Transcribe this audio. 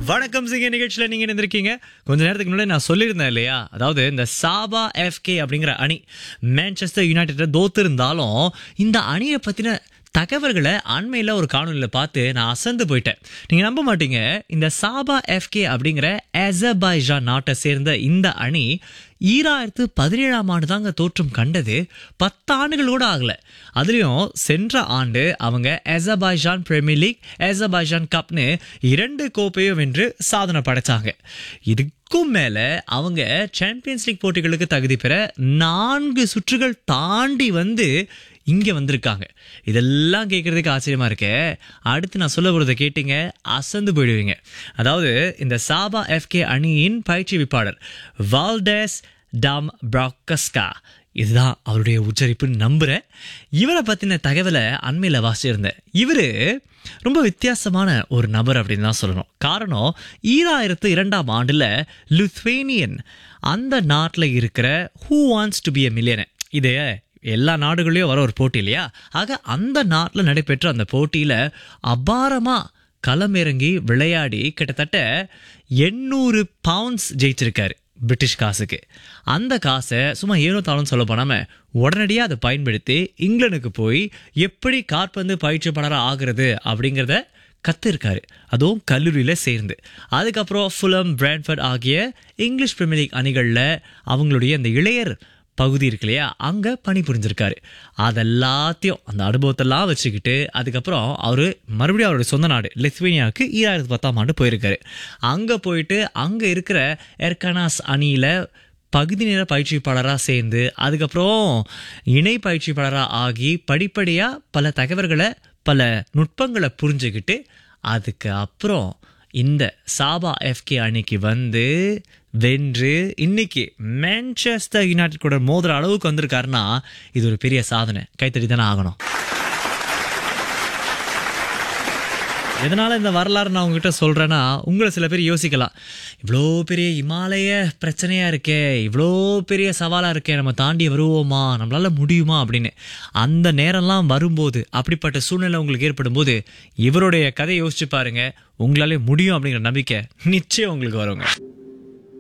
வணக்கம் சிங்க நிகழ்ச்சியில் நீங்க இருந்திருக்கீங்க கொஞ்ச நேரத்துக்கு முன்னாடி நான் சொல்லியிருந்தேன் இல்லையா அதாவது இந்த சாபா எஃப்கே அப்படிங்கிற அணி மான்செஸ்டர் யுனைடெட் தோத்து இருந்தாலும் இந்த அணியை பத்தின தகவல்களை அண்மையில் ஒரு காணொலியில் பார்த்து நான் அசந்து போயிட்டேன் நீங்க நம்ப மாட்டீங்க இந்த சாபா எஃப்கே அப்படிங்கிற அசர்பைஜான் நாட்டை சேர்ந்த இந்த அணி ஈராயிரத்து பதினேழாம் ஆண்டு தாங்க தோற்றம் கண்டது பத்து ஆண்டுகள் கூட ஆகல அதுலயும் சென்ற ஆண்டு அவங்க அசர்பைஜான் பிரீமியர் லீக் அசர்பைஜான் கப்னு இரண்டு கோப்பையும் வென்று சாதனை படைச்சாங்க இதுக்கும் மேல அவங்க சாம்பியன்ஸ் லீக் போட்டிகளுக்கு தகுதி பெற நான்கு சுற்றுகள் தாண்டி வந்து இங்க வந்திருக்காங்க இதெல்லாம் கேட்கறதுக்கு ஆச்சரியமா இருக்கே அடுத்து நான் சொல்ல போறதை கேட்டீங்க அசந்து போயிடுவீங்க அதாவது இந்த சாபா எஃப்கே அணியின் பயிற்சிவிப்பாளர் வால்டேஸ் டாம் ப்ராக்கஸ்கா இதுதான் அவருடைய உச்சரிப்புன்னு நம்புறேன் இவரை பத்தின தகவலை அண்மையில் வாசிச்சிருந்தேன் இவரு ரொம்ப வித்தியாசமான ஒரு நபர் அப்படின்னு தான் சொல்லணும் காரணம் ஈராயிரத்து இரண்டாம் ஆண்டுல லுத்வேனியன் அந்த நாட்டில் இருக்கிற who wants to be a millionaire இது எல்லா நாடுகளையும் வர ஒரு போட்டி இல்லையா ஆக அந்த நாட்டில் நடைபெற்ற அந்த போட்டியில் அபாரமாக களமிறங்கி விளையாடி கிட்டத்தட்ட எண்ணூறு பவுண்ட்ஸ் ஜெயிச்சிருக்காரு பிரிட்டிஷ் காசுக்கு அந்த காசை சும்மா ஏனோ தாளும் சொல்ல போனாமல் உடனடியாக அதை பயன்படுத்தி இங்கிலாந்துக்கு போய் எப்படி காற்பந்து பயிற்சியாளராக ஆகிறது அப்படிங்கிறத கத்திருக்காரு அதுவும் கல்லூரியில் சேர்ந்து அதுக்கப்புறம் ஃபுலம் பிராண்ட்ஃபர்ட் ஆகிய இங்கிலீஷ் பிரீமியர் லீக் அணிகளில் அவங்களுடைய அந்த இளையர் பகுதி இருக்கு இல்லையா அங்கே பணிபுரிஞ்சிருக்காரு அதெல்லாத்தையும் அந்த அனுபவத்தெல்லாம் வச்சுக்கிட்டு அதுக்கப்புறம் அவர் மறுபடியும் அவருடைய சொந்த நாடு லித்வேனியாவுக்கு ஈராயிரத்தி பத்தாம் ஆண்டு போயிருக்காரு அங்கே போயிட்டு அங்கே இருக்கிற எர்கனாஸ் அணியில் பகுதி நேர பயிற்சிப்பாளராக சேர்ந்து அதுக்கப்புறம் இணை பயிற்சிப்பாளராக ஆகி படிப்படியாக பல தகவல்களை பல நுட்பங்களை புரிஞ்சுக்கிட்டு அதுக்கு அப்புறம் இந்த சாபா எஃப்கே அணிக்கு வந்து வென்று இன்னைக்கு மான்செஸ்டர் யுனைடெட் கூட மோதுற அளவுக்கு வந்திருக்காருன்னா இது ஒரு பெரிய சாதனை கைத்தறி தானே ஆகணும் எதனால இந்த வரலாறு நான் உங்ககிட்ட சொல்றேன்னா உங்களை சில பேர் யோசிக்கலாம் இவ்வளோ பெரிய இமாலய பிரச்சனையா இருக்கே இவ்வளோ பெரிய சவாலா இருக்கே நம்ம தாண்டி வருவோமா நம்மளால முடியுமா அப்படின்னு அந்த நேரம்லாம் வரும்போது அப்படிப்பட்ட சூழ்நிலை உங்களுக்கு ஏற்படும் போது இவருடைய கதையை யோசிச்சு பாருங்க உங்களாலே முடியும் அப்படிங்கிற நம்பிக்கை நிச்சயம் உங்களுக்கு வருங்க